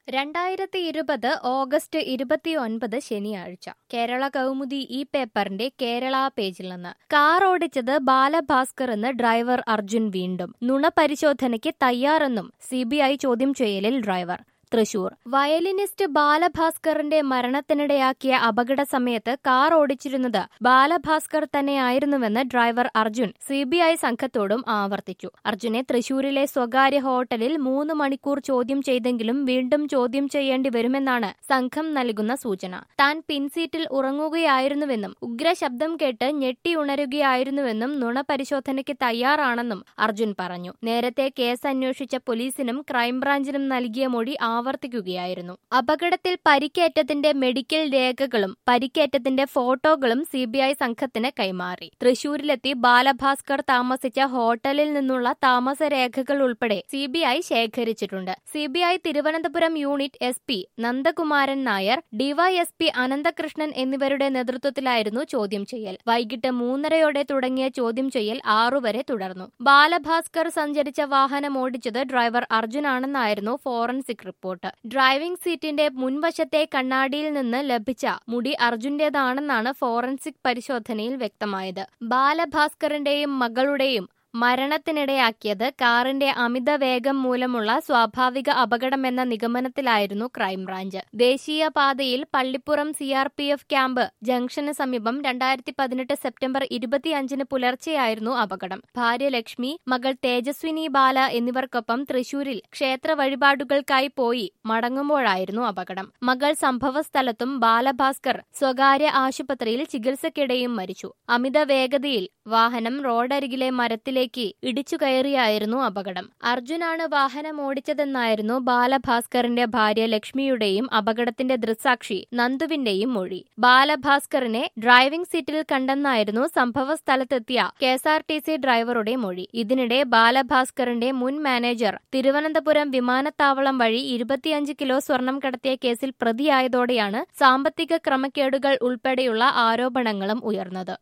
രണ്ടായിരത്തി ഇരുപത് ഓഗസ്റ്റ് ഇരുപത്തിയൊൻപത് ശനിയാഴ്ച കേരള കൗമുദി ഈ പേപ്പറിന്റെ കേരള പേജിൽ നിന്ന് കാർ ഓടിച്ചത് ബാലഭാസ്കർ എന്ന് ഡ്രൈവർ അർജുൻ വീണ്ടും നുണ പരിശോധനയ്ക്ക് തയ്യാറെന്നും സിബിഐ ചോദ്യം ചെയ്യലിൽ ഡ്രൈവർ തൃശൂർ വയലിനിസ്റ്റ് ബാലഭാസ്കറിന്റെ മരണത്തിനിടയാക്കിയ അപകട സമയത്ത് കാർ ഓടിച്ചിരുന്നത് ബാലഭാസ്കർ തന്നെയായിരുന്നുവെന്ന് ഡ്രൈവർ അർജുൻ സിബിഐ സംഘത്തോടും ആവർത്തിച്ചു അർജുനെ തൃശൂരിലെ സ്വകാര്യ ഹോട്ടലിൽ മൂന്ന് മണിക്കൂർ ചോദ്യം ചെയ്തെങ്കിലും വീണ്ടും ചോദ്യം ചെയ്യേണ്ടി വരുമെന്നാണ് സംഘം നൽകുന്ന സൂചന താൻ പിൻസീറ്റിൽ ഉറങ്ങുകയായിരുന്നുവെന്നും ഉഗ്രശബ്ദം കേട്ട് ഞെട്ടിയുണരുകയായിരുന്നുവെന്നും നുണ പരിശോധനയ്ക്ക് തയ്യാറാണെന്നും അർജുൻ പറഞ്ഞു നേരത്തെ കേസ് അന്വേഷിച്ച പോലീസിനും ക്രൈംബ്രാഞ്ചിനും നൽകിയ മൊഴി ആവർത്തിക്കുകയായിരുന്നു അപകടത്തിൽ പരിക്കേറ്റതിന്റെ മെഡിക്കൽ രേഖകളും പരിക്കേറ്റതിന്റെ ഫോട്ടോകളും സിബിഐ സംഘത്തിന് കൈമാറി തൃശൂരിലെത്തി ബാലഭാസ്കർ താമസിച്ച ഹോട്ടലിൽ നിന്നുള്ള താമസരേഖകൾ ഉൾപ്പെടെ സിബിഐ ശേഖരിച്ചിട്ടുണ്ട് CBI Thiruvananthapuram unit S P Nandakumaran Nair DYSP Ananthakrishnan എന്നിവരുടെ നേതൃത്വത്തിലായിരുന്നു ചോദ്യം ചെയ്യൽ വൈകിട്ട് മൂന്നരയോടെ തുടങ്ങിയ ചോദ്യം ചെയ്യൽ ആറുവരെ തുടർന്നു ബാലഭാസ്കർ സഞ്ചരിച്ച വാഹനം ഓടിച്ചത് ഡ്രൈവർ അർജുനാണെന്നായിരുന്നു ഫോറൻസിക് റിപ്പോർട്ട് ഡ്രൈവിംഗ് സീറ്റിന്റെ മുൻവശത്തെ കണ്ണാടിയിൽ നിന്ന് ലഭിച്ച മുടി അർജുന്റേതാണെന്നാണ് ഫോറൻസിക് പരിശോധനയിൽ വ്യക്തമായത് ബാലഭാസ്കറിന്റെയും മകളുടെയും മരണത്തിനിടയാക്കിയത് കാറിന്റെ അമിത വേഗം മൂലമുള്ള സ്വാഭാവിക അപകടമെന്ന നിഗമനത്തിലായിരുന്നു ക്രൈംബ്രാഞ്ച് ദേശീയപാതയിൽ Pallippuram C R P F camp ജംഗ്ഷന് സമീപം രണ്ടായിരത്തി പതിനെട്ട് സെപ്റ്റംബർ ഇരുപത്തിയഞ്ചിന് പുലർച്ചെയായിരുന്നു അപകടം ഭാര്യ ലക്ഷ്മി മകൾ തേജസ്വിനി ബാല എന്നിവർക്കൊപ്പം തൃശൂരിൽ ക്ഷേത്ര വഴിപാടുകൾക്കായി പോയി മടങ്ങുമ്പോഴായിരുന്നു അപകടം മകൾ സംഭവസ്ഥലത്തും ബാലഭാസ്കർ സ്വകാര്യ ആശുപത്രിയിൽ ചികിത്സയ്ക്കിടെയും മരിച്ചു അമിത വേഗതയിൽ വാഹനം റോഡരികിലെ മരത്തിലേക്ക് ഇടിച്ചു കയറിയായിരുന്നു അപകടം അർജുനാണ് വാഹനം ഓടിച്ചതെന്നായിരുന്നു ബാലഭാസ്കറിന്റെ ഭാര്യ ലക്ഷ്മിയുടെയും അപകടത്തിന്റെ ദൃക്സാക്ഷി നന്ദുവിന്റെയും മൊഴി ബാലഭാസ്കറിനെ ഡ്രൈവിംഗ് സീറ്റിൽ കണ്ടെന്നായിരുന്നു സംഭവ സ്ഥലത്തെത്തിയ K S R T C ഡ്രൈവറുടെ മൊഴി ഇതിനിടെ ബാലഭാസ്കറിന്റെ മുൻ മാനേജർ തിരുവനന്തപുരം വിമാനത്താവളം വഴി ഇരുപത്തിയഞ്ച് കിലോ സ്വർണം കടത്തിയ കേസിൽ പ്രതിയായതോടെയാണ് സാമ്പത്തിക ക്രമക്കേടുകൾ ഉൾപ്പെടെയുള്ള ആരോപണങ്ങളും ഉയർന്നത്